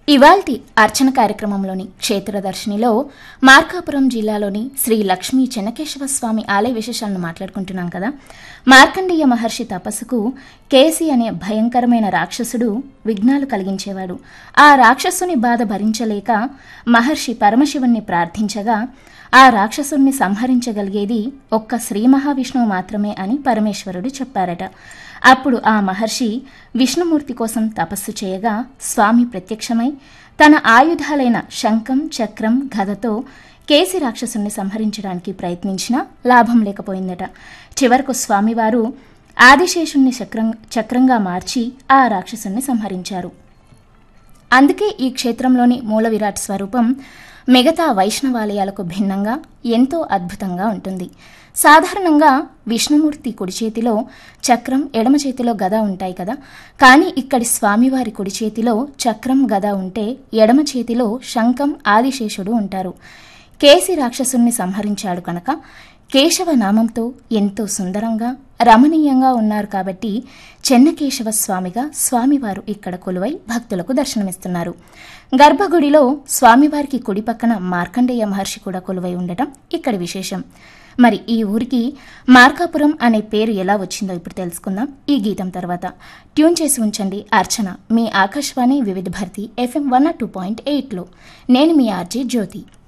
ఇవాల్టి అర్చన కార్యక్రమంలోని క్షేత్రదర్శినిలో మార్కాపురం జిల్లాలోని శ్రీ లక్ష్మీ చెన్నకేశవ స్వామి ఆలయ విశేషాలను మాట్లాడుకుంటున్నాం కదా మార్కండేయ మహర్షి తపస్సుకు కేసి అనే భయంకరమైన రాక్షసుడు విఘ్నాలు కలిగించేవాడు ఆ రాక్షసుని బాధ భరించలేక మహర్షి పరమశివుణ్ణి ప్రార్థించగా ఆ రాక్షసుణ్ణి సంహరించగలిగేది ఒక్క శ్రీ మహావిష్ణువు మాత్రమే అని పరమేశ్వరుడు చెప్పారట అప్పుడు ఆ మహర్షి విష్ణుమూర్తి కోసం తపస్సు చేయగా స్వామి ప్రత్యక్షమై తన ఆయుధాలైన శంఖం చక్రం గదతో కేసి రాక్షసుని సంహరించడానికి ప్రయత్నించినా లాభం లేకపోయిందట చివరకు స్వామివారు ఆదిశేషుణ్ణి చక్రం చక్రంగా మార్చి ఆ రాక్షసుని సంహరించారు అందుకే ఈ క్షేత్రంలోని మూల విరాట్ స్వరూపం మిగతా వైష్ణవాలయాలకు భిన్నంగా ఎంతో అద్భుతంగా ఉంటుంది సాధారణంగా విష్ణుమూర్తి కుడి చేతిలో చక్రం ఎడమ చేతిలో గద ఉంటాయి కదా కానీ ఇక్కడి స్వామివారి కుడి చేతిలో చక్రం గద ఉంటే ఎడమ చేతిలో శంఖం ఆదిశేషుడు ఉంటారు కేసి రాక్షసుణ్ణి సంహరించాడు కనుక కేశవ నామంతో ఎంతో సుందరంగా రమణీయంగా ఉన్నారు కాబట్టి చెన్నకేశవ స్వామిగా స్వామివారు ఇక్కడ కొలువై భక్తులకు దర్శనమిస్తున్నారు గర్భగుడిలో స్వామివారికి కుడి పక్కన మార్కండేయ మహర్షి కూడా కొలువై ఉండటం ఇక్కడి విశేషం మరి ఈ ఊరికి మార్కాపురం అనే పేరు ఎలా వచ్చిందో ఇప్పుడు తెలుసుకుందాం ఈ గీతం తర్వాత ట్యూన్ చేసి ఉంచండి అర్చన మీ Akashvani Vividh Bharati FM one two point ఎయిట్లో నేను మీ ఆర్జే జ్యోతి